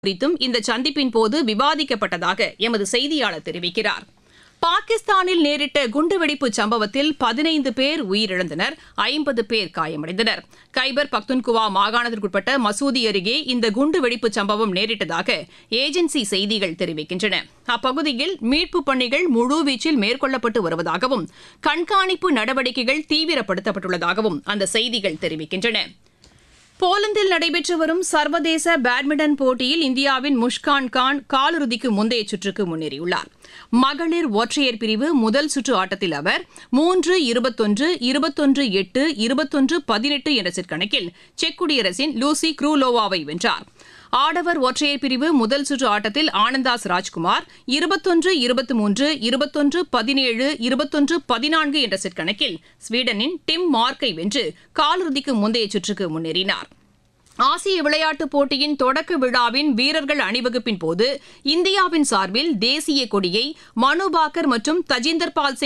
குறித்தும் இந்த சந்திப்பின் போது விவாதிக்கப்பட்டதாக எமது செய்தியாளர் தெரிவிக்கிறார் பாகிஸ்தானில் நேரிட்ட குண்டுவெடிப்பு சம்பவத்தில் பதினைந்து பேர் உயிரிழந்தனர் ஐம்பது பேர் காயமடைந்தனர் கைபர் பக்துன்குவா மாகாணத்திற்குட்பட்ட மசூதி அருகே இந்த குண்டுவெடிப்பு சம்பவம் நேரிட்டதாக ஏஜென்சி செய்திகள் தெரிவிக்கின்றன அப்பகுதியில் மீட்புப் பணிகள் முழுவீச்சில் மேற்கொள்ளப்பட்டு வருவதாகவும் கண்காணிப்பு நடவடிக்கைகள் தீவிரப்படுத்தப்பட்டுள்ளதாகவும் அந்த செய்திகள் தெரிவிக்கின்றன போலந்தில் நடைபெற்று வரும் சர்வதேச பேட்மிண்டன் போட்டியில் இந்தியாவின் முஷ்கான் கான் காலிறுதிக்கு முந்தைய சுற்றுக்கு முன்னேறியுள்ளார் மகளிர் ஒற்றையர் பிரிவு முதல் சுற்று ஆட்டத்தில் அவர் மூன்று இருபத்தொன்று இருபத்தொன்று எட்டு இருபத்தொன்று பதினெட்டு என்ற செட் கணக்கில் செக் குடியரசின் லூசி க்ரூலோவாவை வென்றார் ஆடவர் ஒற்றையர் பிரிவு முதல் சுற்று ஆட்டத்தில் ஆனந்தாஸ் ராஜ்குமார் இருபத்தொன்று இருபத்தி மூன்று இருபத்தொன்று பதினேழு இருபத்தொன்று பதினான்கு என்ற செட் கணக்கில் ஸ்வீடனின் டிம் மார்க்கை வென்று காலிறுதிக்கு முந்தைய சுற்றுக்கு முன்னேறினார் ஆசிய விளையாட்டுப் போட்டியின் தொடக்க விழாவின் வீரர்கள் அணிவகுப்பின் போது இந்தியாவின் சார்பில் தேசிய கொடியை மனு பாக்கர் மற்றும் தஜிந்தர் பால் சிங்